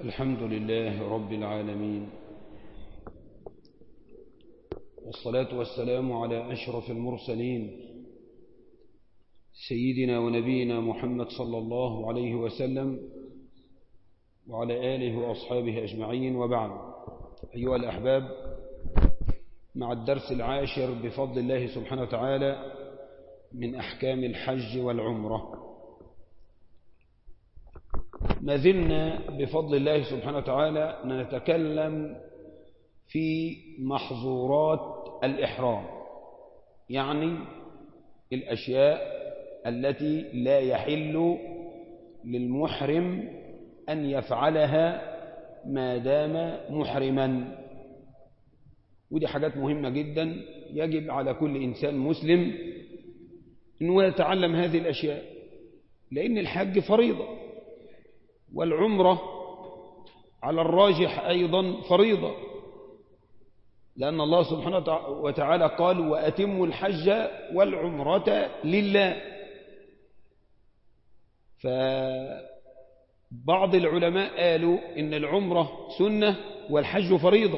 الحمد لله رب العالمين والصلاة والسلام على أشرف المرسلين سيدنا ونبينا محمد صلى الله عليه وسلم وعلى آله وأصحابه أجمعين وبعد أيها الأحباب مع الدرس العاشر بفضل الله سبحانه وتعالى من أحكام الحج والعمرة ما زلنا بفضل الله سبحانه وتعالى نتكلم في محظورات الإحرام يعني الأشياء التي لا يحل للمحرم أن يفعلها ما دام محرما ودي حاجات مهمة جدا يجب على كل إنسان مسلم أنه يتعلم هذه الأشياء لأن الحج فريضة والعمرة على الراجح أيضا فريضة لأن الله سبحانه وتعالى قال وأتموا الحج والعمرة لله فبعض العلماء قالوا إن العمرة سنة والحج فريضة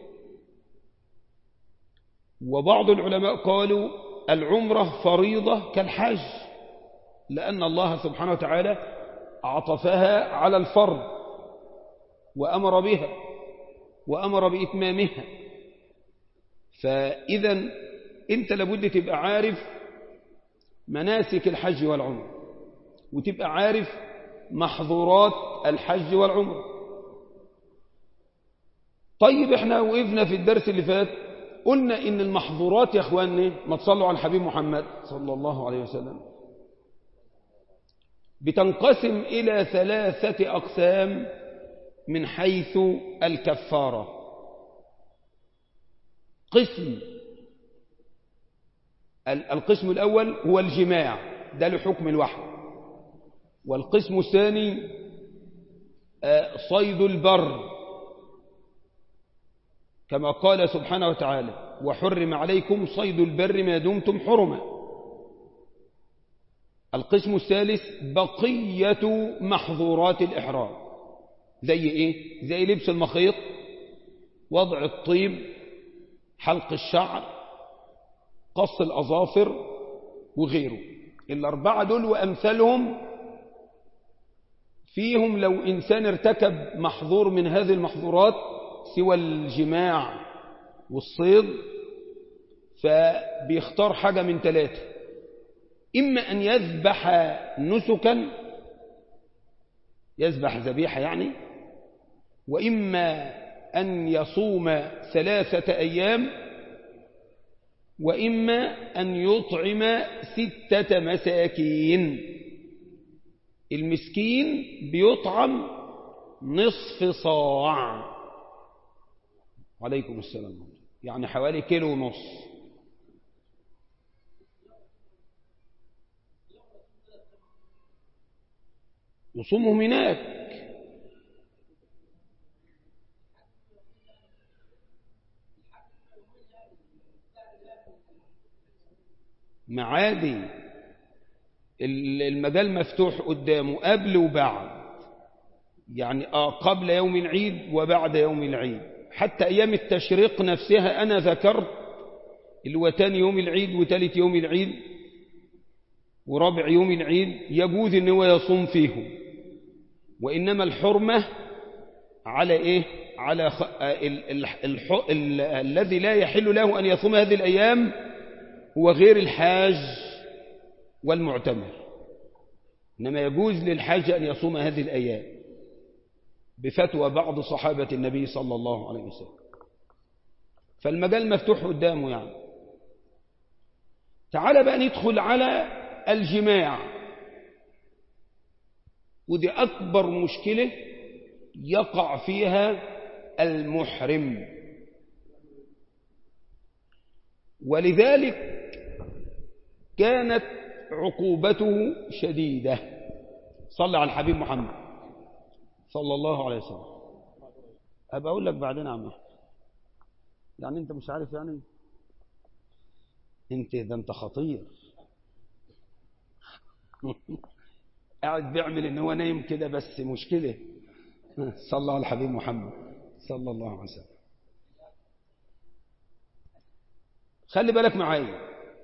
وبعض العلماء قالوا العمرة فريضة كالحج لأن الله سبحانه وتعالى عطفها على الفرض وأمر بها وأمر بإتمامها فإذا أنت لابد تبقى عارف مناسك الحج والعمر وتبقى عارف محظورات الحج والعمر طيب احنا وقفنا في الدرس اللي فات قلنا ان المحظورات يا اخواني ما تصلوا على الحبيب محمد صلى الله عليه وسلم بتنقسم إلى ثلاثة أقسام من حيث الكفارة قسم القسم الأول هو الجماع ده لحكم الوحي والقسم الثاني صيد البر كما قال سبحانه وتعالى وحرم عليكم صيد البر ما دمتم حرما القسم الثالث بقية محظورات الإحرام زي إيه؟ زي لبس المخيط وضع الطيب حلق الشعر قص الأظافر وغيره الأربعة دول وأمثالهم فيهم لو إنسان ارتكب محظور من هذه المحظورات سوى الجماع والصيد فبيختار حاجة من ثلاثة إما أن يذبح نسكا يذبح ذبيحة يعني وإما أن يصوم ثلاثة أيام وإما أن يطعم ستة مساكين المسكين بيطعم نصف صاع عليكم السلام يعني حوالي كيلو ونص يصومهم هناك معادي المجال مفتوح قدامه قبل وبعد يعني آه قبل يوم العيد وبعد يوم العيد حتى أيام التشريق نفسها أنا ذكرت اللي هو تاني يوم العيد وتالت يوم العيد ورابع يوم العيد يجوز ان هو يصوم فيهم وإنما الحرمة على إيه على خ... ال... ال... الح... ال... الذي لا يحل له أن يصوم هذه الأيام هو غير الحاج والمعتمر إنما يجوز للحاج أن يصوم هذه الأيام بفتوى بعض صحابة النبي صلى الله عليه وسلم فالمجال مفتوح قدامه يعني تعال بقى ندخل على الجماع ودي أكبر مشكلة يقع فيها المحرم ولذلك كانت عقوبته شديدة صلى على الحبيب محمد صلى الله عليه وسلم أبقى أقول لك بعدين عم يعني أنت مش عارف يعني أنت ده أنت خطير قاعد بيعمل ان هو نايم كده بس مشكلة صلى الله على الحبيب محمد صلى الله عليه وسلم خلي بالك معايا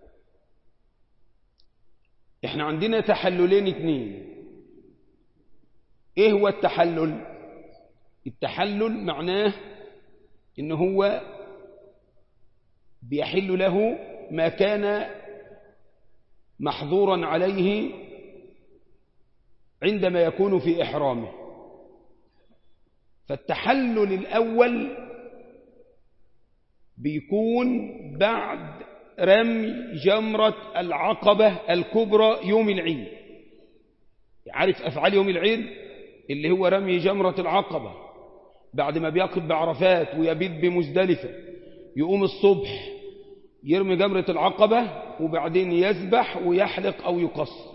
احنا عندنا تحللين اتنين ايه هو التحلل التحلل معناه ان هو بيحل له ما كان محظورا عليه عندما يكون في إحرامه فالتحلل الأول بيكون بعد رمي جمرة العقبة الكبرى يوم العيد عارف أفعال يوم العيد اللي هو رمي جمرة العقبة بعد ما بيقف بعرفات ويبيت بمزدلفة يقوم الصبح يرمي جمرة العقبة وبعدين يذبح ويحلق أو يقصر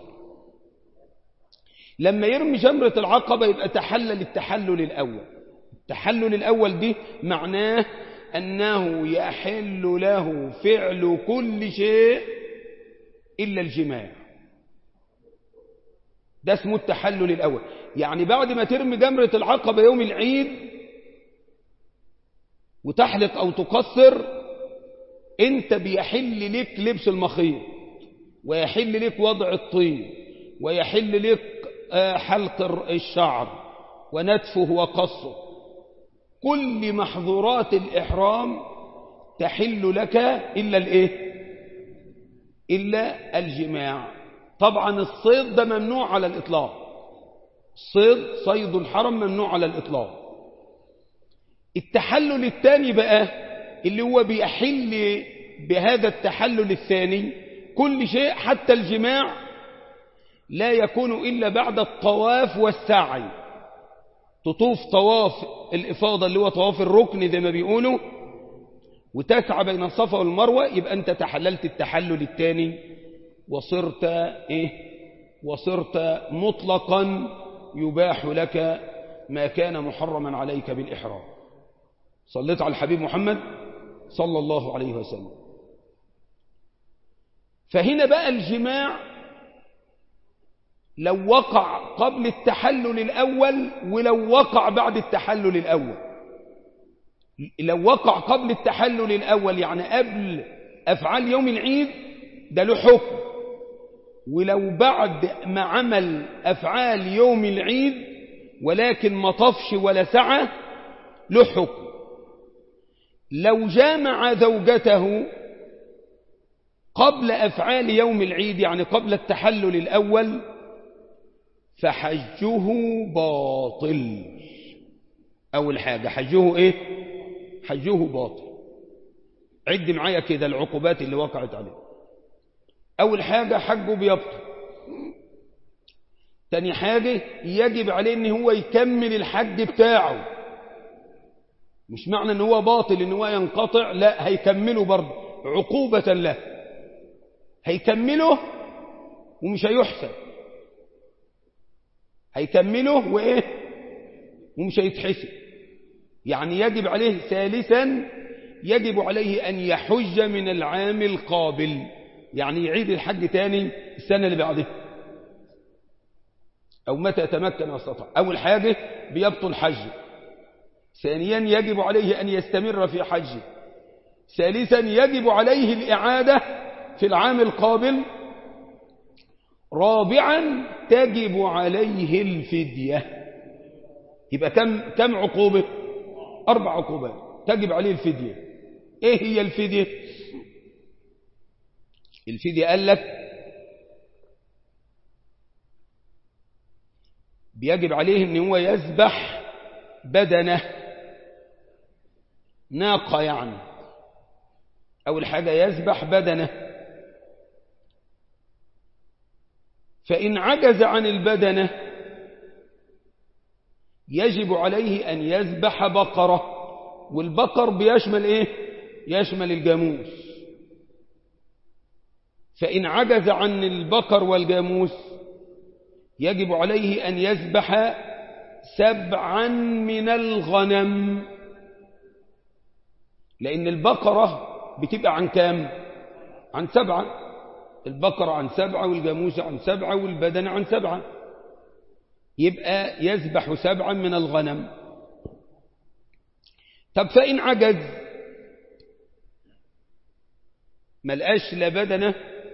لما يرمي جمرة العقبة يبقى تحلل التحلل الأول التحلل الأول دي معناه أنه يحل له فعل كل شيء إلا الجماع ده اسمه التحلل الأول يعني بعد ما ترمي جمرة العقبة يوم العيد وتحلق أو تقصر انت بيحل لك لبس المخيط ويحل لك وضع الطين ويحل لك حلق الشعر ونتفه وقصه كل محظورات الإحرام تحل لك إلا الإيه إلا الجماع طبعا الصيد ده ممنوع على الإطلاق الصيد صيد الحرم ممنوع على الإطلاق التحلل الثاني بقى اللي هو بيحل بهذا التحلل الثاني كل شيء حتى الجماع لا يكون إلا بعد الطواف والسعي تطوف طواف الإفاضة اللي هو طواف الركن زي ما بيقولوا وتسعى بين الصفا والمروة يبقى أنت تحللت التحلل الثاني وصرت إيه وصرت مطلقا يباح لك ما كان محرما عليك بالإحرام صليت على الحبيب محمد صلى الله عليه وسلم فهنا بقى الجماع لو وقع قبل التحلل الأول ولو وقع بعد التحلل الأول لو وقع قبل التحلل الأول يعني قبل أفعال يوم العيد ده له حكم ولو بعد ما عمل أفعال يوم العيد ولكن ما طفش ولا سعى له حكم لو جامع زوجته قبل أفعال يوم العيد يعني قبل التحلل الأول فحجه باطل أول حاجة حجه إيه حجه باطل عد معايا كده العقوبات اللي وقعت عليه أول حاجة حجه بيبطل تاني حاجة يجب عليه ان هو يكمل الحج بتاعه مش معنى ان هو باطل ان هو ينقطع لا هيكمله برضه عقوبة له هيكمله ومش هيحسب هيكمله وايه ومش هيتحسب يعني يجب عليه ثالثا يجب عليه أن يحج من العام القابل يعني يعيد الحج تاني السنة اللي بعدها أو متى يتمكن واستطاع أول حاجة بيبطل حجه ثانيا يجب عليه أن يستمر في حجه ثالثا يجب عليه الإعادة في العام القابل رابعا تجب عليه الفدية يبقى كم, كم عقوبة أربع عقوبات تجب عليه الفدية إيه هي الفدية الفدية قال لك بيجب عليه ان هو يذبح بدنه ناقة يعني أول حاجة يذبح بدنه فإن عجز عن البدنة يجب عليه أن يذبح بقرة والبقر بيشمل إيه؟ يشمل الجاموس فإن عجز عن البقر والجاموس يجب عليه أن يذبح سبعا من الغنم لأن البقرة بتبقى عن كام عن سبعة البقرة عن سبعة والجاموسة عن سبعة والبدن عن سبعة يبقى يذبح سبعا من الغنم طب فإن عجز ملقاش لا بدنه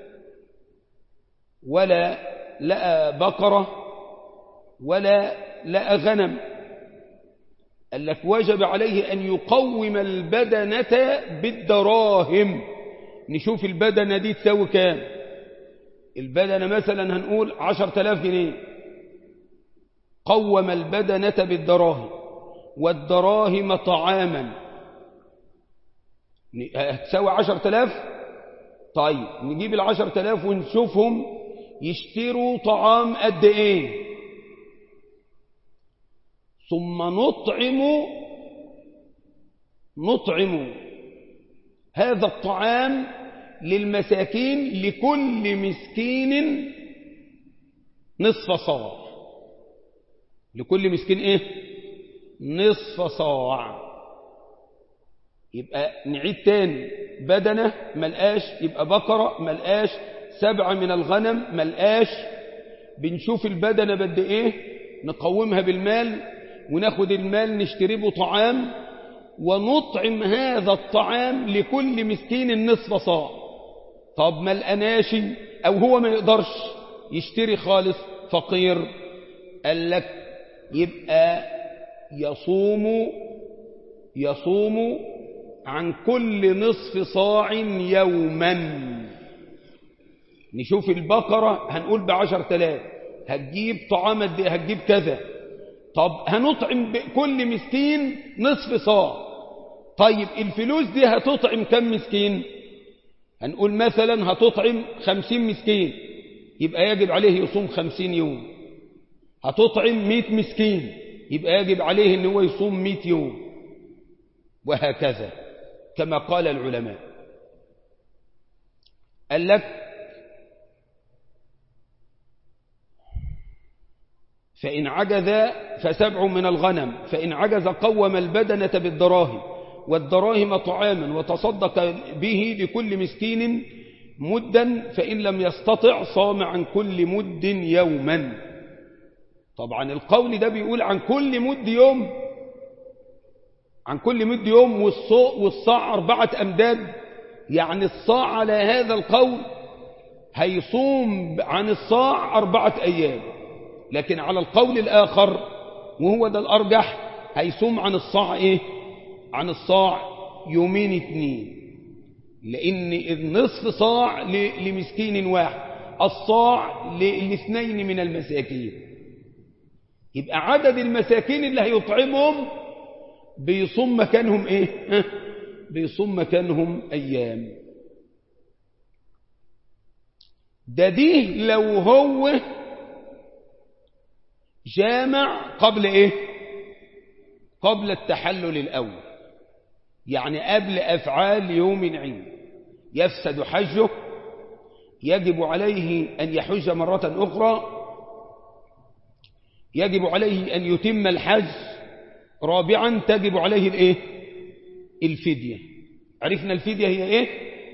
ولا لقى بقرة ولا لقى غنم قال لك وجب عليه أن يقوم البدنة بالدراهم نشوف البدنة دي تساوي كام البدنة مثلا هنقول عشر تلاف جنيه قوم البدنة بالدراهم والدراهم طعاما هتساوي عشر تلاف طيب نجيب العشر تلاف ونشوفهم يشتروا طعام قد ايه ثم نطعم نطعم هذا الطعام للمساكين لكل مسكين نصف صاع لكل مسكين ايه نصف صاع يبقى نعيد تاني بدنة ملقاش يبقى بقرة ملقاش سبعة من الغنم ملقاش بنشوف البدنة بد ايه نقومها بالمال وناخد المال نشتري به طعام ونطعم هذا الطعام لكل مسكين نصف صاع طب ما لقناش او هو ما يقدرش يشتري خالص فقير قال لك يبقى يصوم يصوم عن كل نصف صاع يوما نشوف البقرة هنقول بعشر تلاف هتجيب طعام هتجيب كذا طب هنطعم كل مسكين نصف صاع طيب الفلوس دي هتطعم كم مسكين هنقول مثلا هتطعم خمسين مسكين يبقى يجب عليه يصوم خمسين يوم هتطعم مئة مسكين يبقى يجب عليه ان هو يصوم مئة يوم وهكذا كما قال العلماء قال لك فإن عجز فسبع من الغنم فإن عجز قوم البدنة بالدراهم والدراهم طعاما وتصدق به لكل مسكين مدا فإن لم يستطع صام عن كل مد يوما طبعا القول ده بيقول عن كل مد يوم عن كل مد يوم والصاع أربعة أمداد يعني الصاع على هذا القول هيصوم عن الصاع أربعة أيام لكن على القول الآخر وهو ده الأرجح هيصوم عن الصاع إيه عن الصاع يومين اتنين لأن النصف صاع لمسكين واحد الصاع لاثنين من المساكين يبقى عدد المساكين اللي هيطعمهم بيصوم مكانهم ايه بيصوم مكانهم ايام ده دي لو هو جامع قبل ايه قبل التحلل الاول يعني قبل افعال يوم عيد يفسد حجه يجب عليه ان يحج مرة اخرى يجب عليه ان يتم الحج رابعا تجب عليه الايه الفدية عرفنا الفدية هي ايه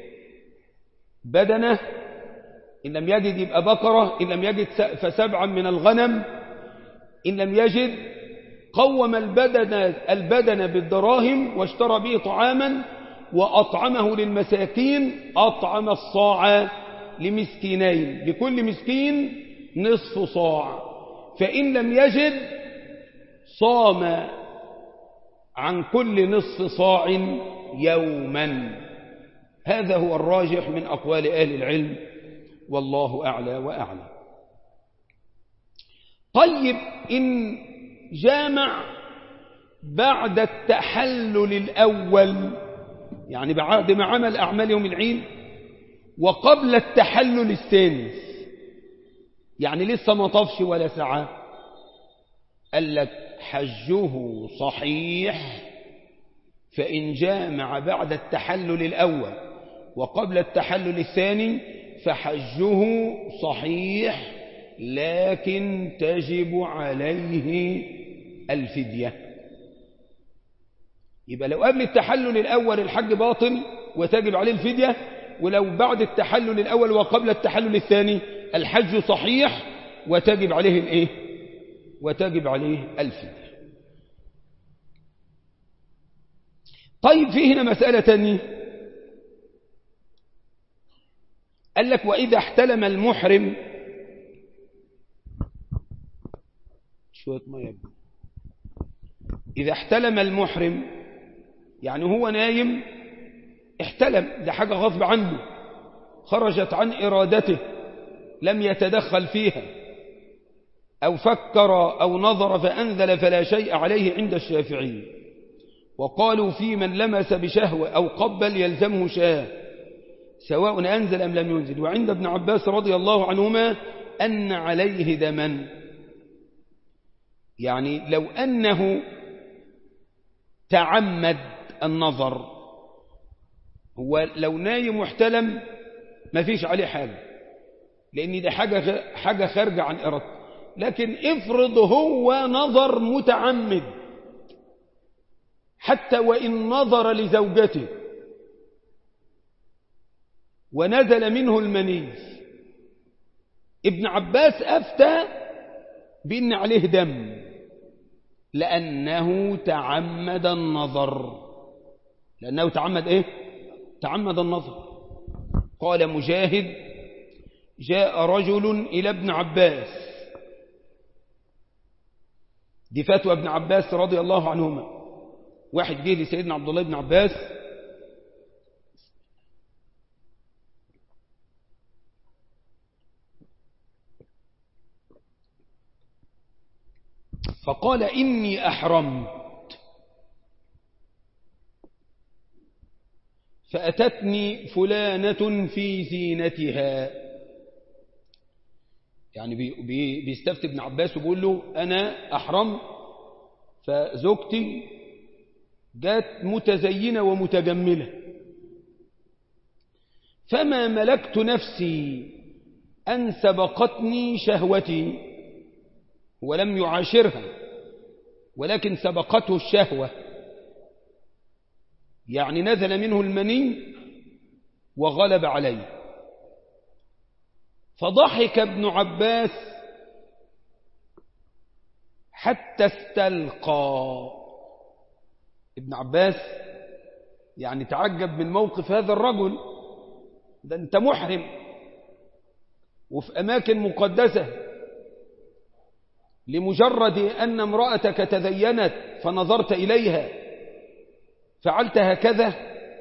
بدنة إن لم يجد يبقى بقرة إن لم يجد فسبعا من الغنم إن لم يجد قوم البدن, البدن بالدراهم واشترى به طعاما وأطعمه للمساكين أطعم الصاع لمسكينين لكل مسكين نصف صاع فإن لم يجد صام عن كل نصف صاع يوما هذا هو الراجح من أقوال أهل العلم والله أعلى وأعلى طيب إن جامع بعد التحلل الأول يعني بعد ما عمل أعمال يوم العيد وقبل التحلل الثاني يعني لسه ما طفش ولا ساعة قال لك حجه صحيح فإن جامع بعد التحلل الأول وقبل التحلل الثاني فحجه صحيح لكن تجب عليه الفدية يبقى لو قبل التحلل الأول الحج باطل وتجب عليه الفدية ولو بعد التحلل الأول وقبل التحلل الثاني الحج صحيح وتجب عليه الايه وتجب عليه الفدية طيب في هنا مسألة تانية قال لك وإذا احتلم المحرم شوية ما يبدو إذا احتلم المحرم يعني هو نايم احتلم ده حاجة غصب عنه خرجت عن إرادته لم يتدخل فيها أو فكر أو نظر فأنزل فلا شيء عليه عند الشافعي وقالوا في من لمس بشهوة أو قبل يلزمه شاه سواء أنزل أم لم ينزل وعند ابن عباس رضي الله عنهما أن عليه دما يعني لو أنه تعمد النظر هو لو نايم واحتلم ما فيش عليه حاجة لأن دي حاجة, حاجة خارجة عن إرادته لكن افرض هو نظر متعمد حتى وإن نظر لزوجته ونزل منه المني ابن عباس أفتى بأن عليه دم لأنه تعمد النظر لأنه تعمد إيه تعمد النظر قال مجاهد جاء رجل إلى ابن عباس دي فتوى ابن عباس رضي الله عنهما واحد جه لسيدنا عبد الله بن عباس فقال إني أحرمت فأتتني فلانة في زينتها يعني بي بي بيستفتي ابن عباس وبيقول له أنا أحرمت فزوجتي جات متزينة ومتجملة فما ملكت نفسي أن سبقتني شهوتي ولم يعاشرها ولكن سبقته الشهوة يعني نزل منه المني وغلب عليه فضحك ابن عباس حتى استلقى ابن عباس يعني تعجب من موقف هذا الرجل ده انت محرم وفي أماكن مقدسة لمجرد أن امرأتك تزينت فنظرت إليها فعلت هكذا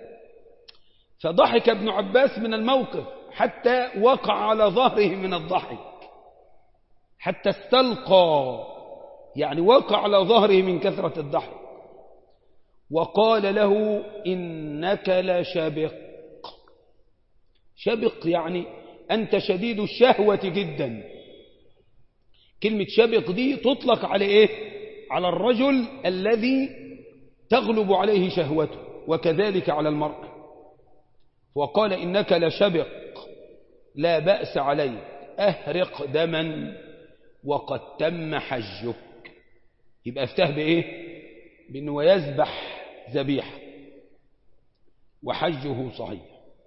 فضحك ابن عباس من الموقف حتى وقع على ظهره من الضحك حتى استلقى يعني وقع على ظهره من كثرة الضحك وقال له إنك لشبق شبق يعني أنت شديد الشهوة جدا كلمة شبق دي تطلق على إيه على الرجل الذي تغلب عليه شهوته وكذلك على المرأة وقال إنك لشبق لا بأس عليك أهرق دما وقد تم حجك يبقى افتاه بإيه بأنه يذبح ذبيحة وحجه صحيح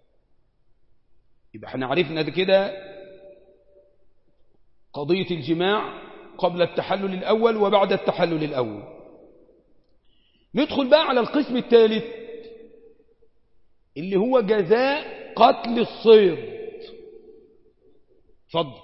يبقى احنا عرفنا كده قضية الجماع قبل التحلل الأول وبعد التحلل الأول ندخل بقى على القسم الثالث اللي هو جزاء قتل الصيد اتفضل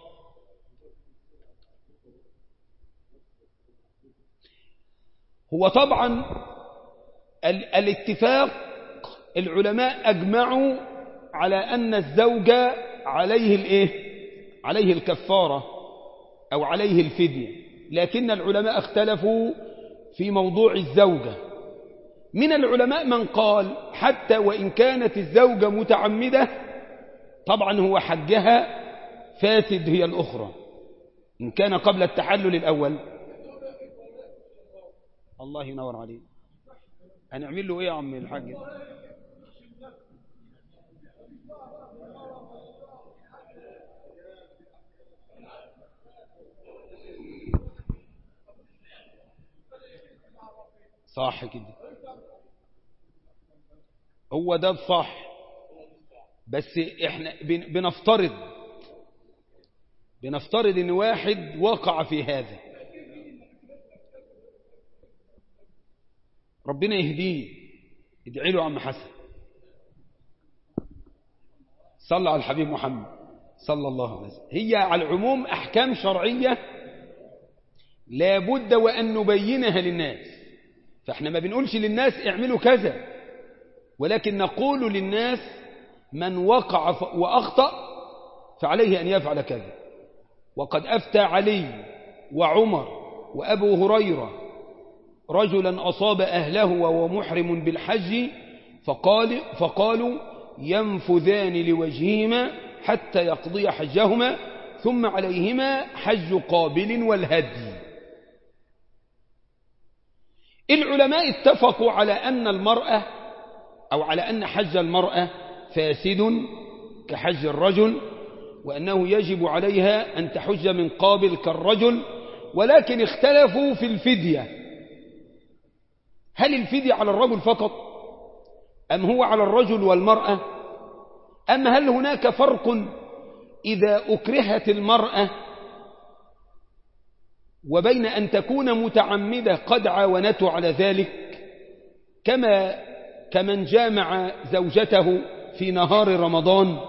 هو طبعا ال الاتفاق العلماء أجمعوا على أن الزوج عليه الايه عليه الكفارة أو عليه الفدية لكن العلماء اختلفوا في موضوع الزوجة من العلماء من قال حتى وإن كانت الزوجة متعمدة طبعا هو حجها فاسد هي الأخرى إن كان قبل التحلل الأول الله ينور عليه هنعمل له إيه يا عم الحاج صح كده هو ده الصح بس احنا بنفترض بنفترض ان واحد وقع في هذا ربنا يهديه ادعي له عم حسن صلى على الحبيب محمد صلى الله عليه وسلم هي على العموم أحكام شرعية لابد وأن نبينها للناس فاحنا ما بنقولش للناس اعملوا كذا ولكن نقول للناس من وقع وأخطأ فعليه أن يفعل كذا وقد أفتى علي وعمر وأبو هريرة رجلا أصاب أهله وهو محرم بالحج فقال فقالوا ينفذان لوجههما حتى يقضي حجهما ثم عليهما حج قابل والهدي العلماء اتفقوا على أن المرأة أو على أن حج المرأة فاسد كحج الرجل وأنه يجب عليها أن تحج من قابل كالرجل ولكن اختلفوا في الفدية هل الفدية على الرجل فقط أم هو على الرجل والمرأة أم هل هناك فرق إذا أكرهت المرأة وبين أن تكون متعمدة قد عاونته على ذلك كما كمن جامع زوجته في نهار رمضان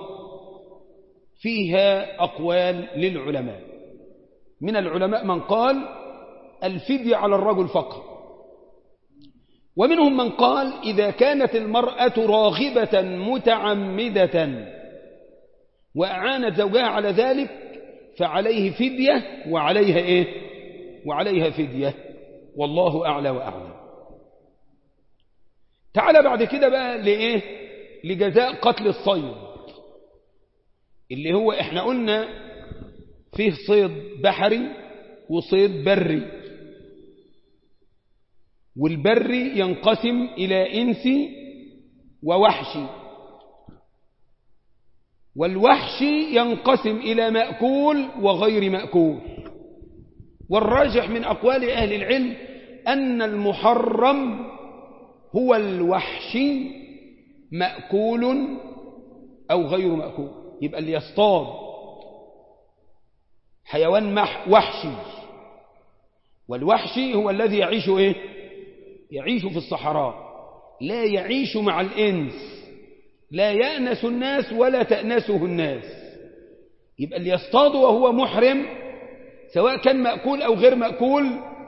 فيها أقوال للعلماء من العلماء من قال الفدية على الرجل فقط ومنهم من قال إذا كانت المرأة راغبة متعمدة وأعانت زوجها على ذلك فعليه فدية وعليها إيه وعليها فدية والله أعلى وأعلم تعال بعد كده بقى لإيه لجزاء قتل الصيد اللي هو احنا قلنا فيه صيد بحري وصيد بري والبري ينقسم إلى إنسي ووحشي والوحشي ينقسم إلى مأكول وغير مأكول والراجح من أقوال أهل العلم أن المحرم هو الوحشي مأكول أو غير مأكول يبقى اللي يصطاد حيوان وحشي والوحشي هو الذي يعيش إيه؟ يعيش في الصحراء لا يعيش مع الإنس لا يأنس الناس ولا تأنسه الناس يبقى اللي يصطاد وهو محرم سواء كان مأكول أو غير مأكول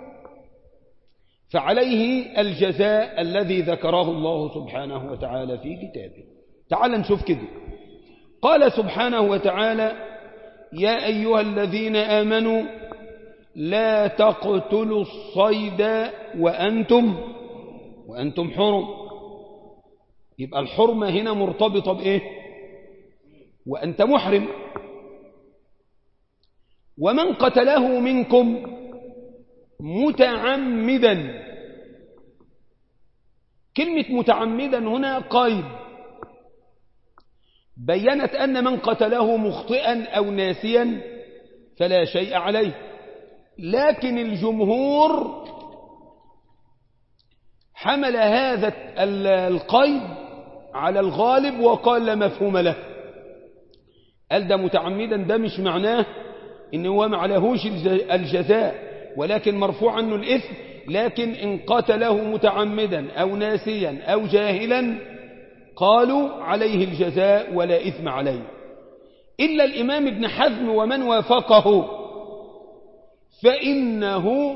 فعليه الجزاء الذي ذكره الله سبحانه وتعالى في كتابه تعال نشوف كده قال سبحانه وتعالى يا أيها الذين آمنوا لا تقتلوا الصيد وأنتم وأنتم حرم يبقى الحرمة هنا مرتبطة بإيه وأنت محرم ومن قتله منكم متعمدا كلمة متعمدا هنا قيد بينت أن من قتله مخطئا أو ناسيا فلا شيء عليه لكن الجمهور حمل هذا القيد على الغالب وقال لا مفهوم له قال ده متعمدا ده مش معناه إن هو ما عليهوش الجزاء ولكن مرفوع عنه الإثم لكن إن قتله متعمدا أو ناسيا أو جاهلا قالوا عليه الجزاء ولا إثم عليه إلا الإمام ابن حزم ومن وافقه فإنه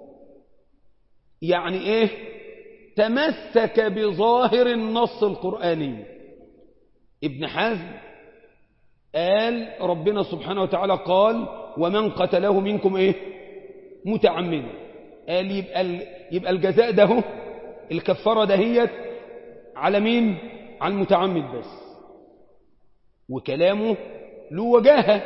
يعني إيه تمسك بظاهر النص القرآني ابن حزم قال ربنا سبحانه وتعالى قال ومن قتله منكم إيه متعمدا قال يبقى, يبقى الجزاء ده هو الكفارة دهيت على مين على المتعمد بس وكلامه له وجاهة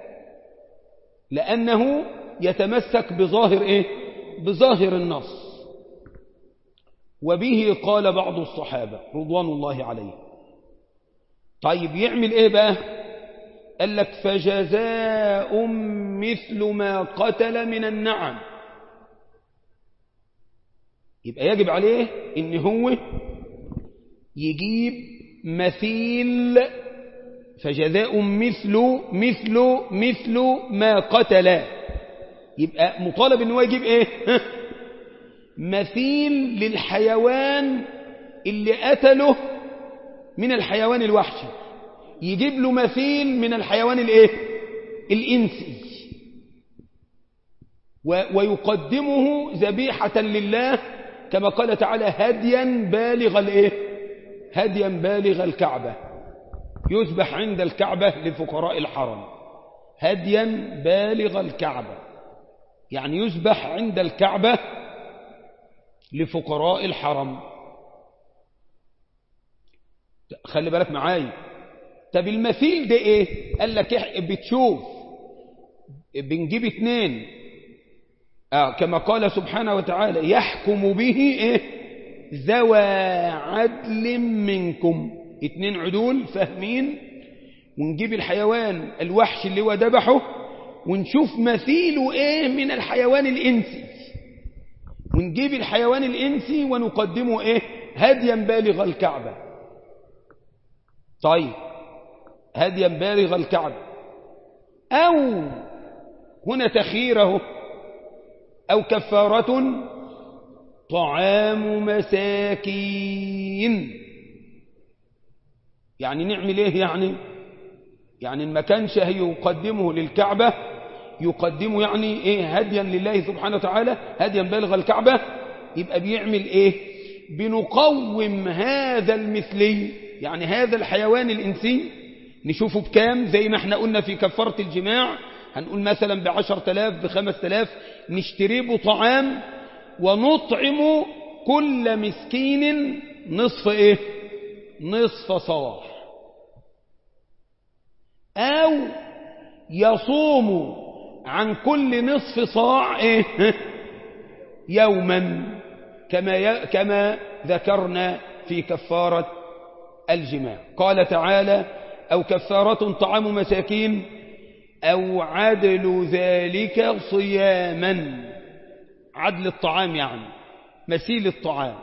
لأنه يتمسك بظاهر إيه بظاهر النص وبه قال بعض الصحابة رضوان الله عليه طيب يعمل إيه بقى قال لك فجزاء مثل ما قتل من النعم يبقى يجب عليه ان هو يجيب مثيل فجزاء مثل مثل مثل ما قتل يبقى مطالب ان هو يجيب ايه مثيل للحيوان اللي قتله من الحيوان الوحشي يجيب له مثيل من الحيوان الايه الانسي ويقدمه ذبيحة لله كما قال تعالى هديا بالغ الايه هديا بالغ الكعبة يذبح عند الكعبة لفقراء الحرم هديا بالغ الكعبة يعني يذبح عند الكعبة لفقراء الحرم خلي بالك معايا طب المثيل ده ايه قال لك بتشوف بنجيب اتنين آه كما قال سبحانه وتعالى يحكم به ايه ذوى عدل منكم اتنين عدول فاهمين ونجيب الحيوان الوحش اللي هو ذبحه ونشوف مثيله ايه من الحيوان الانسي ونجيب الحيوان الانسي ونقدمه ايه هديا بالغ الكعبة طيب هديا بالغ الكعبة او هنا تخيره او كفارة طعام مساكين يعني نعمل ايه يعني يعني ما كانش هيقدمه للكعبة يقدمه يعني ايه هديا لله سبحانه وتعالى هديا بالغ الكعبة يبقى بيعمل ايه بنقوم هذا المثلي يعني هذا الحيوان الانسي نشوفه بكام زي ما احنا قلنا في كفارة الجماع هنقول مثلا بعشر تلاف بخمس تلاف نشتري به طعام ونطعم كل مسكين نصف ايه نصف صاع او يصوم عن كل نصف صاع ايه يوما كما ي... كما ذكرنا في كفارة الجماع قال تعالى او كفارة طعام مساكين او عدل ذلك صياما عدل الطعام يعني مثيل الطعام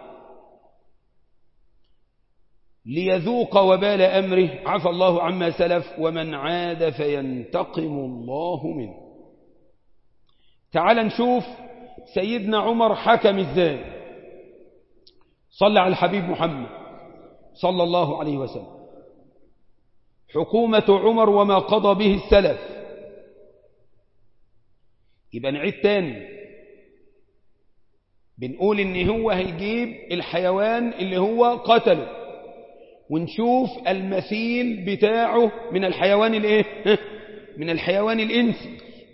ليذوق وبال أمره عفى الله عما سلف ومن عاد فينتقم الله منه تعال نشوف سيدنا عمر حكم ازاي صلى على الحبيب محمد صلى الله عليه وسلم حكومة عمر وما قضى به السلف يبقى نعيد تاني بنقول ان هو هيجيب الحيوان اللي هو قتله ونشوف المثيل بتاعه من الحيوان الايه من الحيوان الانسي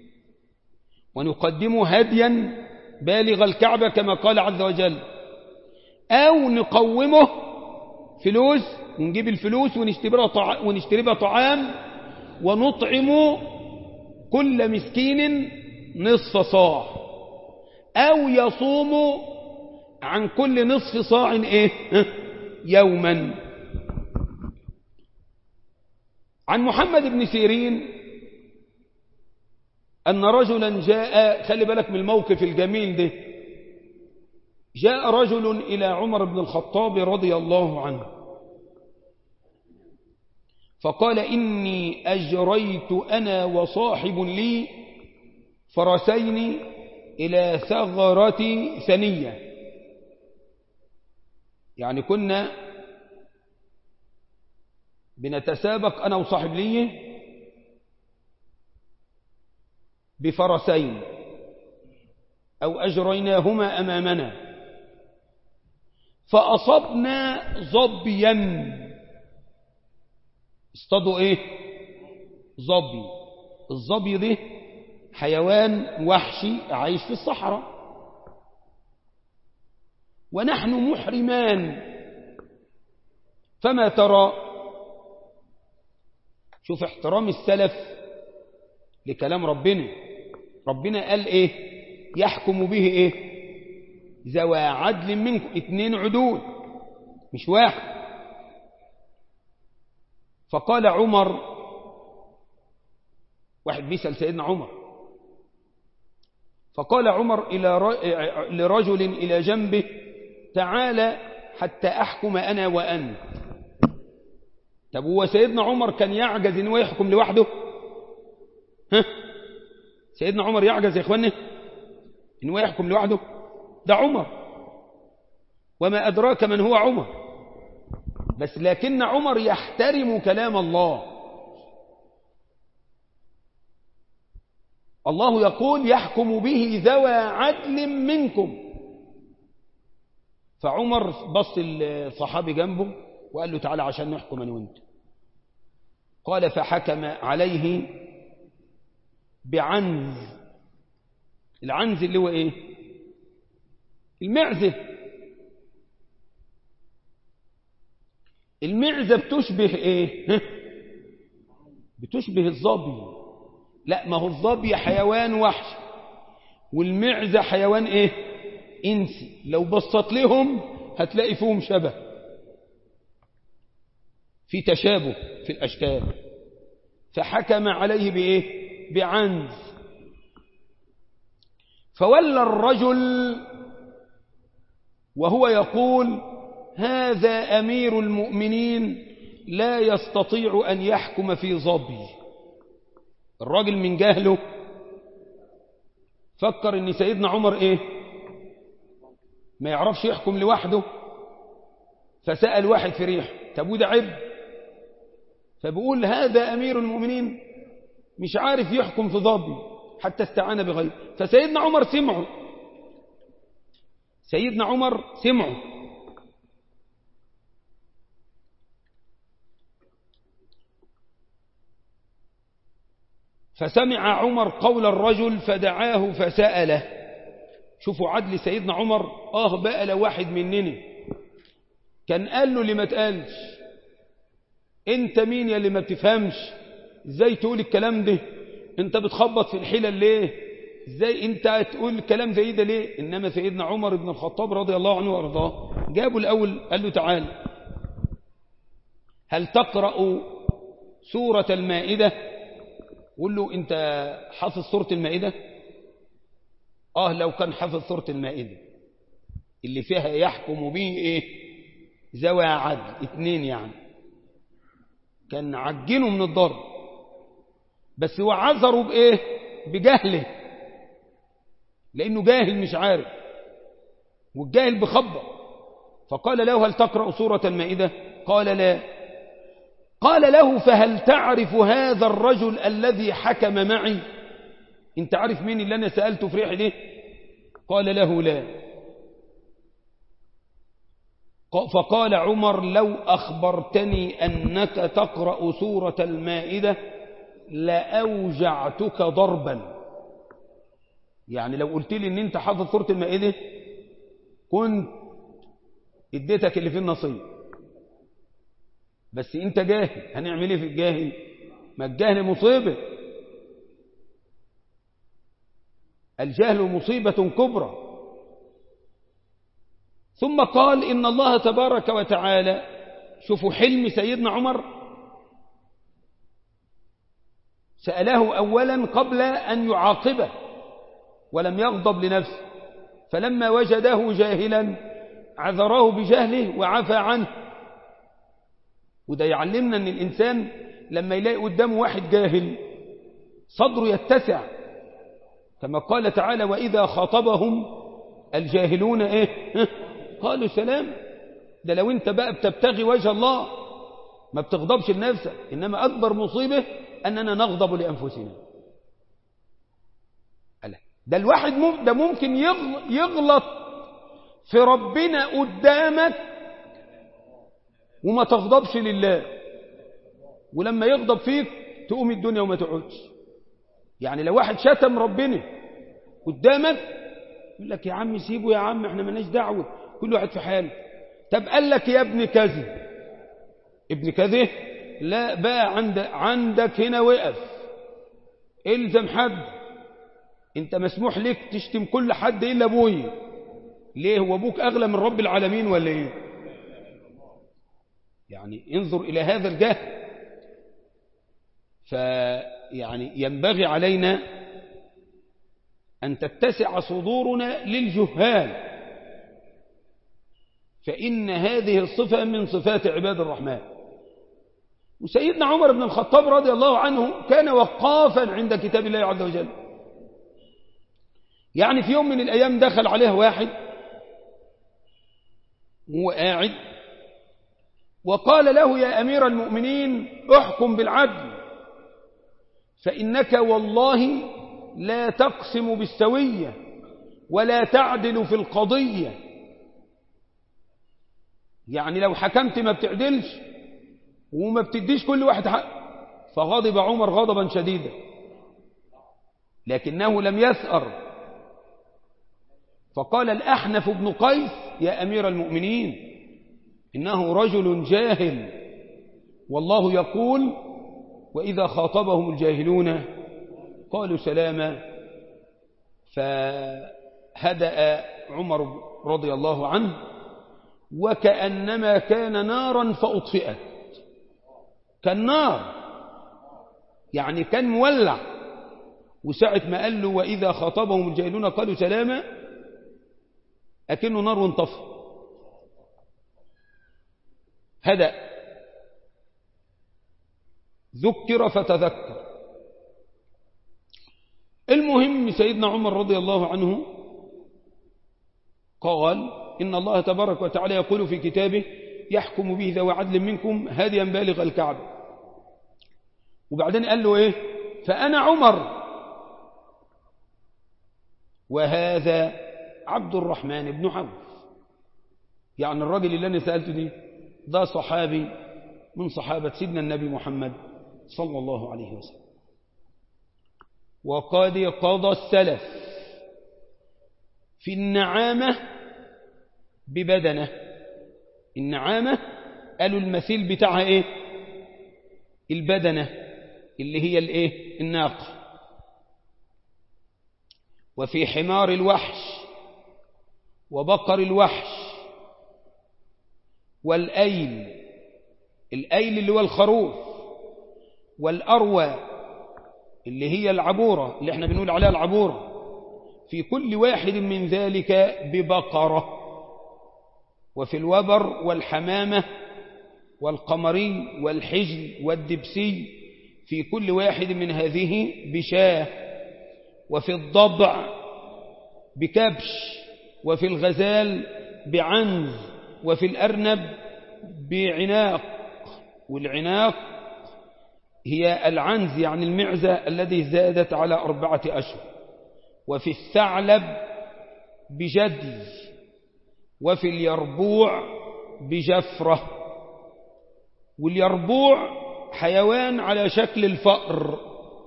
ونقدمه هديا بالغ الكعبة كما قال عز وجل او نقومه فلوس ونجيب الفلوس ونشتري طع... ونشتري بها طعام ونطعم كل مسكين نصف صاع او يصوم عن كل نصف صاع ايه يوما عن محمد بن سيرين أن رجلا جاء خلي بالك من الموقف الجميل ده جاء رجل إلى عمر بن الخطاب رضي الله عنه فقال إني أجريت أنا وصاحب لي فرسين إلى ثغرة ثنية يعني كنا بنتسابق أنا وصاحب لي بفرسين أو أجريناهما أمامنا فأصبنا ظبيا اصطادوا ايه ظبي الظبي ده حيوان وحشي عايش في الصحراء ونحن محرمان فما ترى شوف احترام السلف لكلام ربنا ربنا قال ايه يحكم به ايه ذوى عدل منكم اتنين عدول مش واحد فقال عمر واحد بيسأل سيدنا عمر فقال عمر إلى لرجل إلى جنبه تعالى حتى أحكم أنا وأنت طب هو سيدنا عمر كان يعجز إنه يحكم لوحده ها سيدنا عمر يعجز يا إخواني إنه يحكم لوحده ده عمر وما أدراك من هو عمر بس لكن عمر يحترم كلام الله الله يقول يحكم به ذوى عدل منكم فعمر بص الصحابي جنبه وقال له تعالى عشان نحكم أنا وانت قال فحكم عليه بعنز العنز اللي هو ايه المعزة المعزة بتشبه ايه بتشبه الظبي لا ما هو الظبي حيوان وحش والمعزة حيوان ايه انسي لو بصت لهم هتلاقي فيهم شبه في تشابه في الأشكال فحكم عليه بإيه بعنز فولى الرجل وهو يقول هذا أمير المؤمنين لا يستطيع أن يحكم في ظبي الراجل من جهله فكر ان سيدنا عمر ايه ما يعرفش يحكم لوحده فسأل واحد في ريح طب وده عب فبقول هذا أمير المؤمنين مش عارف يحكم في ضبي حتى استعان بغيره فسيدنا عمر سمعه سيدنا عمر سمعه فسمع عمر قول الرجل فدعاه فسأله شوفوا عدل سيدنا عمر آه بقى لو واحد مننا كان قال له اللي ما تقالش انت مين يا اللي ما بتفهمش ازاي تقول الكلام ده انت بتخبط في الحيلة ليه ازاي انت تقول الكلام زي ده ليه انما سيدنا عمر بن الخطاب رضي الله عنه وارضاه جابوا الاول قال له تعال هل تقرأ سورة المائدة قول له انت حافظ سورة المائدة اه لو كان حافظ سورة المائدة اللي فيها يحكم به ايه ذوى عدل اتنين يعني كان عجنه من الضرب بس هو عذره بايه بجهله لانه جاهل مش عارف والجاهل بخبط فقال له هل تقرأ سورة المائدة قال لا قال له فهل تعرف هذا الرجل الذي حكم معي انت عارف مين اللي انا سألته في ريحي ليه قال له لا فقال عمر لو أخبرتني أنك تقرأ سورة المائدة لأوجعتك ضربا يعني لو قلت لي ان انت حافظ سورة المائدة كنت اديتك اللي فيه النصيب بس انت جاهل هنعمل ايه في الجاهل ما الجهل مصيبة الجهل مصيبة كبرى ثم قال إن الله تبارك وتعالى شوفوا حلم سيدنا عمر سأله أولا قبل أن يعاقبه ولم يغضب لنفسه فلما وجده جاهلا عذره بجهله وعفى عنه وده يعلمنا أن الإنسان لما يلاقي قدامه واحد جاهل صدره يتسع كما قال تعالى وإذا خاطبهم الجاهلون إيه قالوا سلام ده لو انت بقى بتبتغي وجه الله ما بتغضبش لنفسك إنما أكبر مصيبة أننا نغضب لأنفسنا ده الواحد مم ده ممكن يغلط في ربنا قدامك وما تغضبش لله ولما يغضب فيك تقوم الدنيا وما تقعدش يعني لو واحد شتم ربنا قدامك يقول لك يا عم سيبه يا عم احنا مالناش دعوه كل واحد في حاله طب قال لك يا ابن كذا ابن كذا لا بقى عند عندك هنا وقف الزم حد انت مسموح لك تشتم كل حد الا ابويا ليه هو ابوك اغلى من رب العالمين ولا ايه يعني انظر الى هذا الجهل فيعني ينبغي علينا أن تتسع صدورنا للجهال فإن هذه الصفة من صفات عباد الرحمن وسيدنا عمر بن الخطاب رضي الله عنه كان وقافا عند كتاب الله عز وجل يعني في يوم من الأيام دخل عليه واحد هو قاعد وقال له يا أمير المؤمنين احكم بالعدل فإنك والله لا تقسم بالسوية ولا تعدل في القضية يعني لو حكمت ما بتعدلش وما بتديش كل واحد حق فغضب عمر غضبا شديدا لكنه لم يثأر فقال الأحنف بن قيس يا أمير المؤمنين إنه رجل جاهل والله يقول وإذا خاطبهم الجاهلون قالوا سلاما فهدأ عمر رضي الله عنه وكأنما كان نارا فأطفئت كان نار يعني كان مولع وساعة ما قال له وإذا خاطبهم الجاهلون قالوا سلاما أكنه نار وانطفى هدأ ذكر فتذكر المهم سيدنا عمر رضي الله عنه قال إن الله تبارك وتعالى يقول في كتابه يحكم به ذو عدل منكم هاديا بالغ الكعبة وبعدين قال له إيه فأنا عمر وهذا عبد الرحمن بن عوف يعني الراجل اللي أنا سألته دي ده صحابي من صحابة سيدنا النبي محمد صلى الله عليه وسلم وقد قضى السلف في النعامة ببدنه النعامة قالوا المثيل بتاعها ايه البدنة اللي هي الايه الناقة وفي حمار الوحش وبقر الوحش والأيل الأيل اللي هو الخروف والأروى اللي هي العبورة اللي احنا بنقول عليها العبورة في كل واحد من ذلك ببقرة وفي الوبر والحمامة والقمري والحجل والدبسي في كل واحد من هذه بشاه وفي الضبع بكبش وفي الغزال بعنز وفي الأرنب بعناق والعناق هي العنز يعني المعزة الذي زادت على أربعة أشهر وفي الثعلب بجدي وفي اليربوع بجفرة واليربوع حيوان على شكل الفأر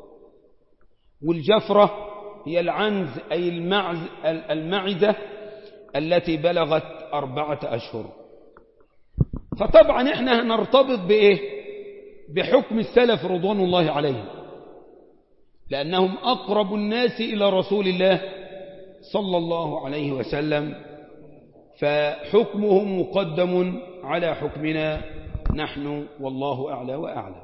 والجفرة هي العنز أي المعز المعزة التي بلغت أربعة أشهر فطبعا احنا هنرتبط بإيه بحكم السلف رضوان الله عليهم لأنهم أقرب الناس إلى رسول الله صلى الله عليه وسلم فحكمهم مقدم على حكمنا نحن والله أعلى وأعلى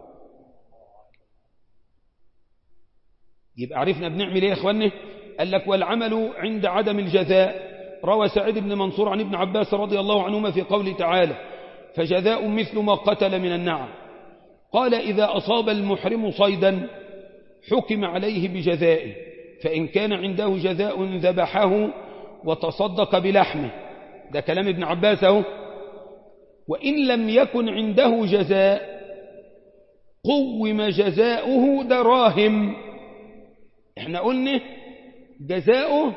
يبقى عرفنا بنعمل ايه يا اخواني قال لك والعمل عند عدم الجزاء روى سعيد بن منصور عن ابن عباس رضي الله عنهما في قوله تعالى فجزاء مثل ما قتل من النعم قال إذا أصاب المحرم صيدا حكم عليه بجزائه فإن كان عنده جزاء ذبحه وتصدق بلحمه ده كلام ابن عباس اهو وإن لم يكن عنده جزاء قوم جزاؤه دراهم احنا قلنا جزاؤه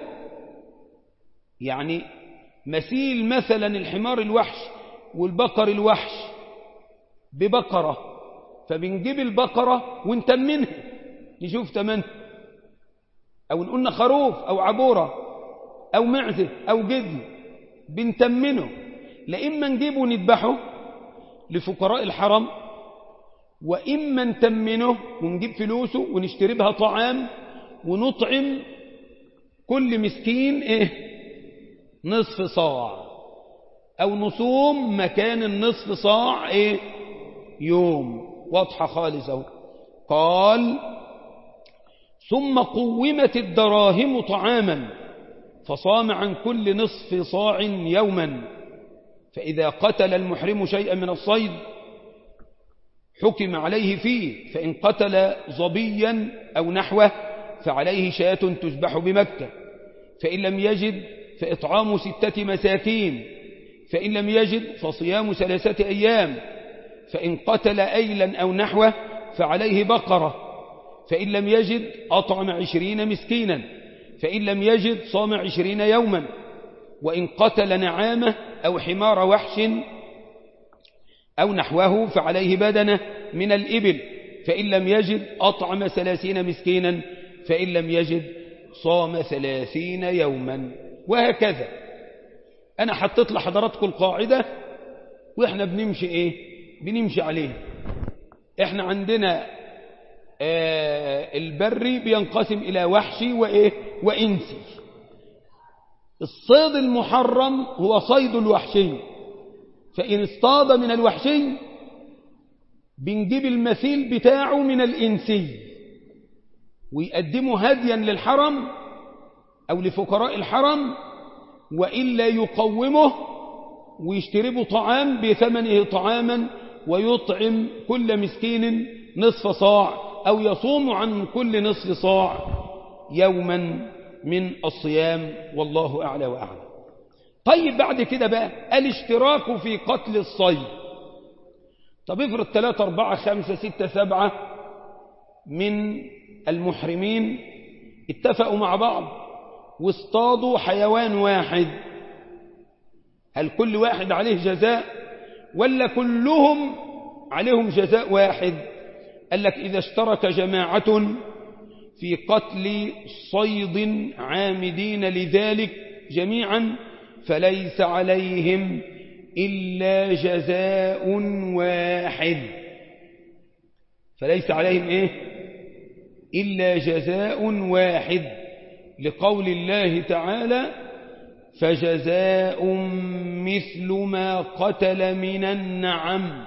يعني مثيل مثلا الحمار الوحش والبقر الوحش ببقرة فبنجيب البقرة ونتمنها نشوف تمنها أو نقولنا خروف أو عبورة أو معزة أو جدي بنتمنه لإما نجيبه ونذبحه لفقراء الحرم وإما نتمنه ونجيب فلوسه ونشتري بها طعام ونطعم كل مسكين إيه نصف صاع أو نصوم مكان النصف صاع إيه يوم واضحة خالص أهو قال ثم قومت الدراهم طعاما فصام عن كل نصف صاع يوما فإذا قتل المحرم شيئا من الصيد حكم عليه فيه فإن قتل ظبيا أو نحوه فعليه شاة تذبح بمكة فإن لم يجد فإطعام ستة مساكين فإن لم يجد فصيام ثلاثة أيام فإن قتل أيلا أو نحوه فعليه بقرة فإن لم يجد أطعم عشرين مسكينا فإن لم يجد صام عشرين يوما وإن قتل نعامة أو حمار وحش أو نحوه فعليه بدنة من الإبل فإن لم يجد أطعم ثلاثين مسكينا فإن لم يجد صام ثلاثين يوما وهكذا أنا حطيت لحضراتكم القاعدة وإحنا بنمشي إيه بنمشي عليه إحنا عندنا آه البري بينقسم إلى وحشي وإيه وإنسي الصيد المحرم هو صيد الوحشي فإن اصطاد من الوحشي بنجيب المثيل بتاعه من الإنسي ويقدمه هديا للحرم أو لفقراء الحرم وإلا يقومه ويشتربه طعام بثمنه طعاما ويطعم كل مسكين نصف صاع أو يصوم عن كل نصف صاع يوما من الصيام والله أعلى وأعلى طيب بعد كده بقى الاشتراك في قتل الصيد طب افرض 3 4 5 6 7 من المحرمين اتفقوا مع بعض واصطادوا حيوان واحد هل كل واحد عليه جزاء ولا كلهم عليهم جزاء واحد قال لك إذا اشترك جماعة في قتل صيد عامدين لذلك جميعا فليس عليهم إلا جزاء واحد فليس عليهم إيه إلا جزاء واحد لقول الله تعالى فجزاء مثل ما قتل من النعم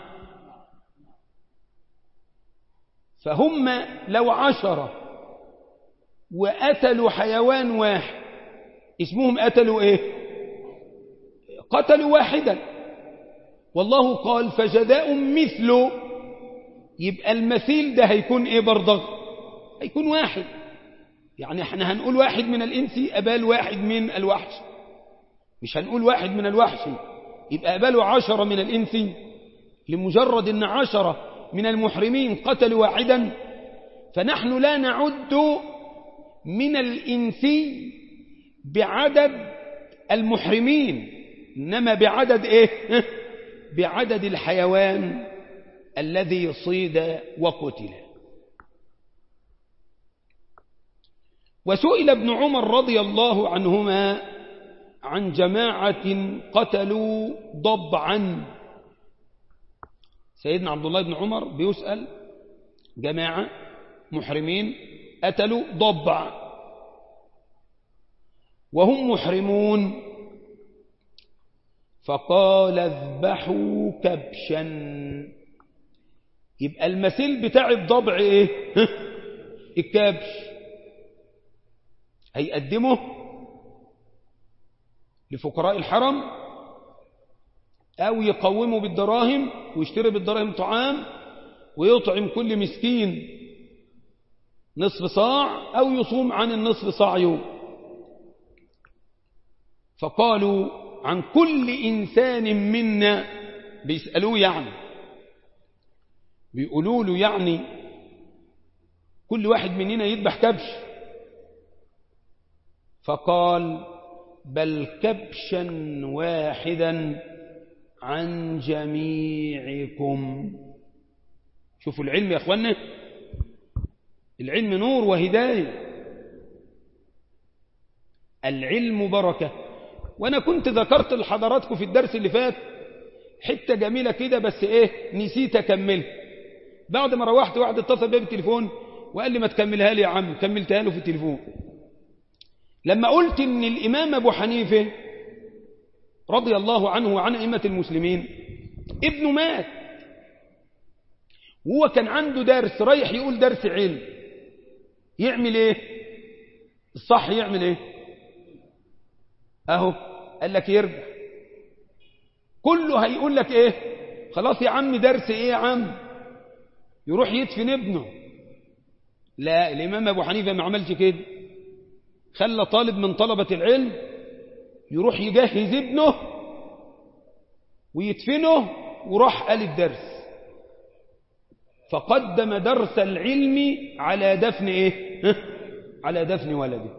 فهم لو عشرة وقتلوا حيوان واحد اسمهم قتلوا ايه قتلوا واحدا والله قال فجزاء مثله يبقى المثيل ده هيكون ايه برضه هيكون واحد يعني احنا هنقول واحد من الانسي أبال واحد من الوحش مش هنقول واحد من الوحش يبقى أباله عشرة من الانسي لمجرد ان عشرة من المحرمين قتلوا واحدا فنحن لا نعد من الإنسي بعدد المحرمين إنما بعدد إيه بعدد الحيوان الذي صيد وقتل وسئل ابن عمر رضي الله عنهما عن جماعة قتلوا ضبعا سيدنا عبد الله بن عمر بيسأل جماعة محرمين قتلوا ضبع وهم محرمون فقال اذبحوا كبشا يبقى المثيل بتاع الضبع ايه الكبش هيقدمه لفقراء الحرم أو يقومه بالدراهم ويشتري بالدراهم طعام ويطعم كل مسكين نصف صاع أو يصوم عن النصف صاع يوم فقالوا عن كل إنسان منا بيسألوه يعني بيقولوا له يعني كل واحد مننا يذبح كبش فقال بل كبشا واحدا عن جميعكم شوفوا العلم يا أخوانا العلم نور وهداية العلم بركة وأنا كنت ذكرت لحضراتكم في الدرس اللي فات حتة جميلة كده بس إيه نسيت أكمل بعد ما روحت واحد اتصل بي بالتليفون وقال لي ما تكملها لي يا عم كملتها له في التليفون لما قلت ان الإمام أبو حنيفة رضي الله عنه وعن أئمة المسلمين ابنه مات وهو كان عنده درس رايح يقول درس علم يعمل ايه الصح يعمل ايه اهو قال لك يرجع كله هيقول لك ايه خلاص يا عم درس ايه يا عم يروح يدفن ابنه لا الامام ابو حنيفه ما عملش كده خلى طالب من طلبة العلم يروح يجهز ابنه ويدفنه وراح قال الدرس فقدم درس العلم على دفن ايه على دفن ولده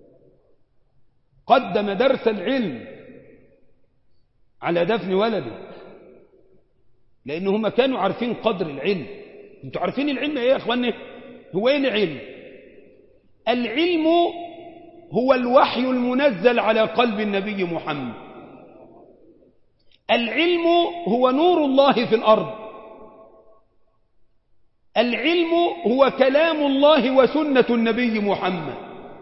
قدم درس العلم على دفن ولده لأن هم كانوا عارفين قدر العلم انتوا عارفين العلم ايه يا اخواني هو ايه العلم العلم هو الوحي المنزل على قلب النبي محمد العلم هو نور الله في الأرض العلم هو كلام الله وسنة النبي محمد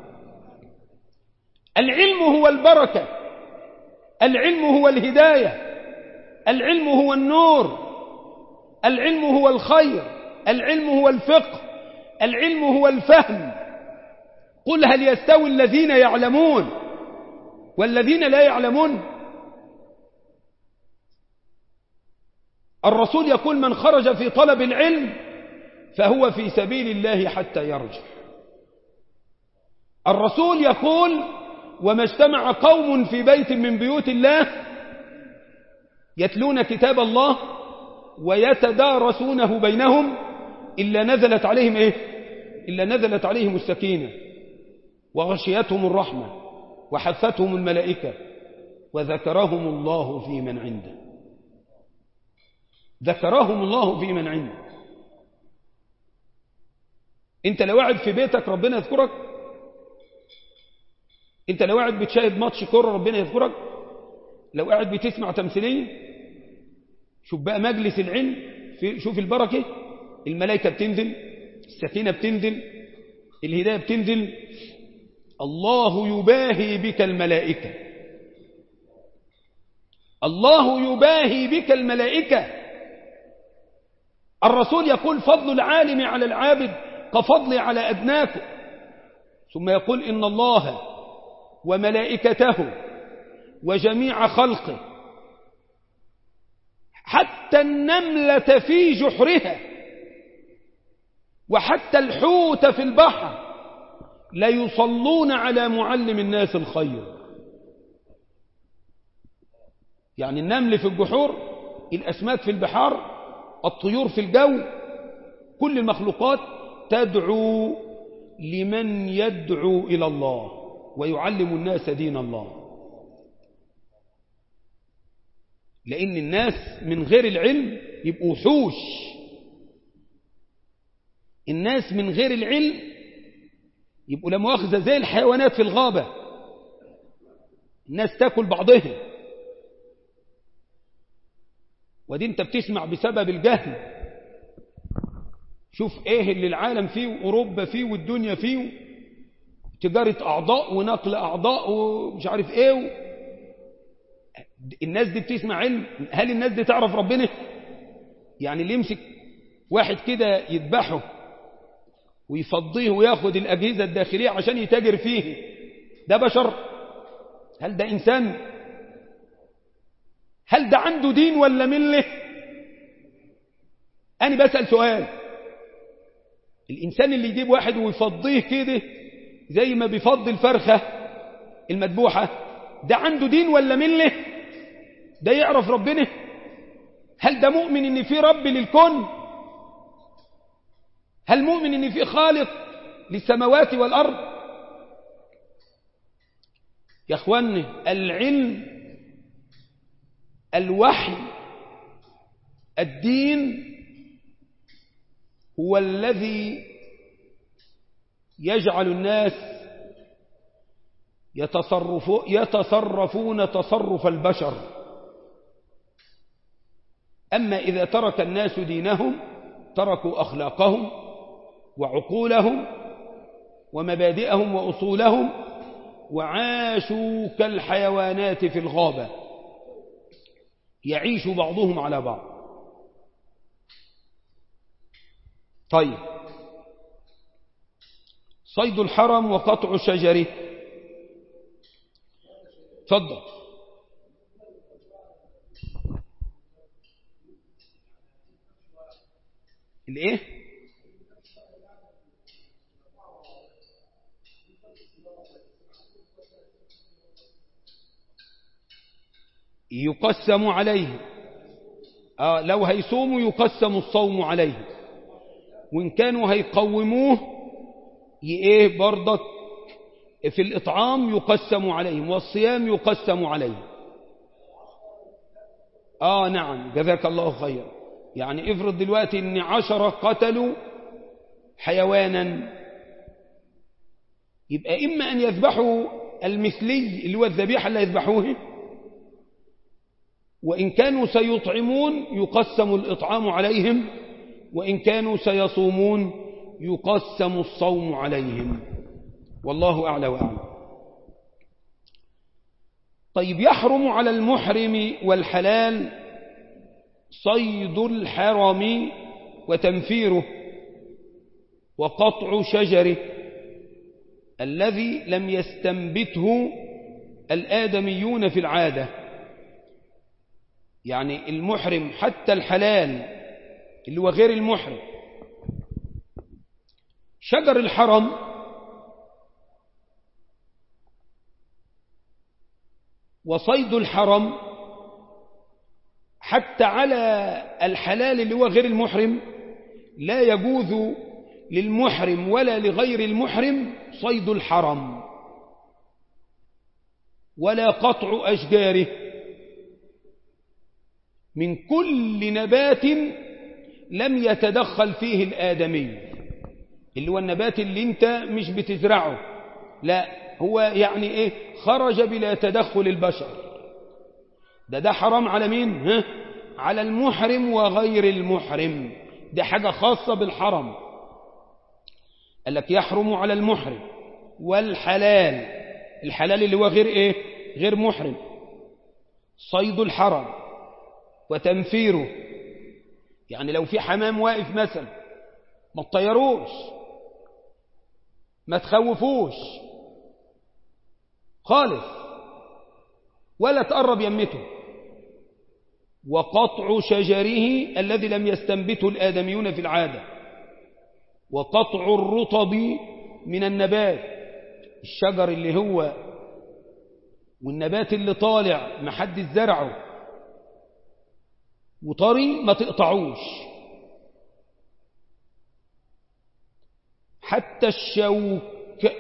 العلم هو البركة العلم هو الهداية العلم هو النور العلم هو الخير العلم هو الفقه العلم هو الفهم قل هل يستوي الذين يعلمون والذين لا يعلمون الرسول يقول من خرج في طلب العلم فهو في سبيل الله حتى يرجع الرسول يقول وما اجتمع قوم في بيت من بيوت الله يتلون كتاب الله ويتدارسونه بينهم إلا نزلت عليهم إيه إلا نزلت عليهم السكينة وغشيتهم الرحمة وحفتهم الملائكة وذكرهم الله في من عنده ذكرهم الله في من عنده انت لو قاعد في بيتك ربنا يذكرك انت لو قاعد بتشاهد ماتش كوره ربنا يذكرك لو قاعد بتسمع تمثيليه شوف بقى مجلس العلم في شوف البركه الملائكه بتنزل السكينه بتنزل الهدايه بتنزل الله يباهي بك الملائكه الله يباهي بك الملائكه الرسول يقول فضل العالم على العابد كفضل على أدناكم ثم يقول إن الله وملائكته وجميع خلقه حتى النملة في جحرها وحتى الحوت في البحر لا يصلون على معلم الناس الخير يعني النمل في الجحور الأسماك في البحار الطيور في الجو كل المخلوقات تدعو لمن يدعو إلى الله ويعلم الناس دين الله لأن الناس من غير العلم يبقوا وحوش الناس من غير العلم يبقوا لا مؤاخذة زي الحيوانات في الغابة الناس تاكل بعضها ودي انت بتسمع بسبب الجهل شوف ايه اللي العالم فيه واوروبا فيه والدنيا فيه تجارة اعضاء ونقل اعضاء ومش عارف ايه و... الناس دي بتسمع علم هل الناس دي تعرف ربنا يعني اللي يمسك واحد كده يذبحه ويفضيه وياخد الأجهزة الداخلية عشان يتاجر فيه ده بشر هل ده إنسان هل ده عنده دين ولا مله أنا بسأل سؤال الإنسان اللي يجيب واحد ويفضيه كده زي ما بيفضي الفرخة المذبوحة ده عنده دين ولا مله ده يعرف ربنا هل ده مؤمن ان في رب للكون هل مؤمن ان في خالق للسماوات والأرض يا اخواني العلم الوحي الدين هو الذي يجعل الناس يتصرفون تصرف البشر أما إذا ترك الناس دينهم تركوا أخلاقهم وعقولهم ومبادئهم وأصولهم وعاشوا كالحيوانات في الغابة يعيش بعضهم على بعض طيب صيد الحرم وقطع شجره تفضل الايه يقسم عليه آه لو هيصوموا يقسم الصوم عليه وإن كانوا هيقوموه ايه برضك في الإطعام يقسم عليهم والصيام يقسم عليهم آه نعم جزاك الله خيرا يعني افرض دلوقتي ان عشرة قتلوا حيوانا يبقى إما أن يذبحوا المثلي اللي هو الذبيحة اللي يذبحوه وإن كانوا سيطعمون يقسم الإطعام عليهم وإن كانوا سيصومون يقسم الصوم عليهم والله أعلى وأعلم طيب يحرم على المحرم والحلال صيد الحرم وتنفيره وقطع شجره الذي لم يستنبته الآدميون في العادة يعني المحرم حتى الحلال اللي هو غير المحرم شجر الحرم وصيد الحرم حتى على الحلال اللي هو غير المحرم لا يجوز للمحرم ولا لغير المحرم صيد الحرم ولا قطع أشجاره من كل نبات لم يتدخل فيه الآدمي اللي هو النبات اللي انت مش بتزرعه لا هو يعني ايه خرج بلا تدخل البشر ده ده حرام على مين ها؟ على المحرم وغير المحرم ده حاجة خاصة بالحرم قال لك يحرم على المحرم والحلال الحلال اللي هو غير ايه غير محرم صيد الحرم وتنفيره يعني لو في حمام واقف مثلا ما تطيروش ما تخوفوش خالص ولا تقرب يمته وقطع شجره الذي لم يستنبته الآدميون في العادة وقطع الرطب من النبات الشجر اللي هو والنبات اللي طالع محد زرعه وطري ما تقطعوش حتى الشوك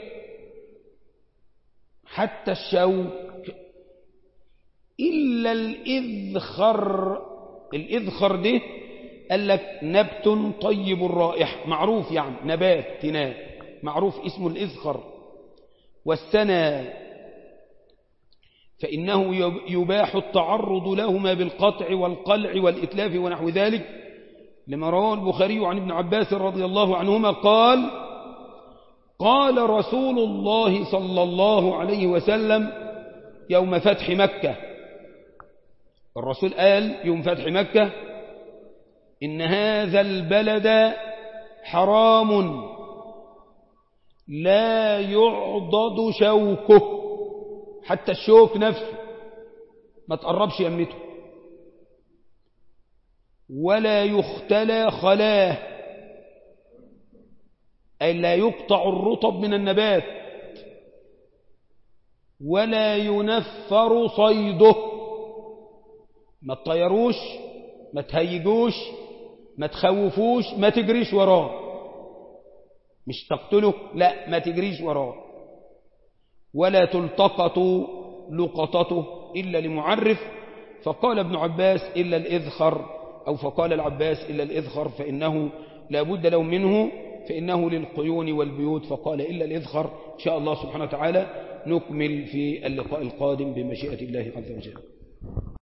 حتى الشوك إلا الإذخر الإذخر ده قال لك نبت طيب الرائحة معروف يعني نبات تناب معروف اسمه الإذخر والسنى فإنه يباح التعرض لهما بالقطع والقلع والإتلاف ونحو ذلك لما رواه البخاري عن ابن عباس رضي الله عنهما قال قال رسول الله صلى الله عليه وسلم يوم فتح مكة الرسول قال يوم فتح مكة إن هذا البلد حرام لا يعضد شوكه حتى الشوك نفسه ما تقربش يمته ولا يختلى خلاه أي لا يقطع الرطب من النبات ولا ينفر صيده ما تطيروش ما تهيجوش ما تخوفوش ما تجريش وراه مش تقتله لا ما تجريش وراه ولا تلتقط لقطته إلا لمعرف فقال ابن عباس إلا الإذخر أو فقال العباس إلا الإذخر فإنه لا بد له منه فإنه للقيون والبيوت فقال إلا الإذخر إن شاء الله سبحانه وتعالى نكمل في اللقاء القادم بمشيئة الله عز وجل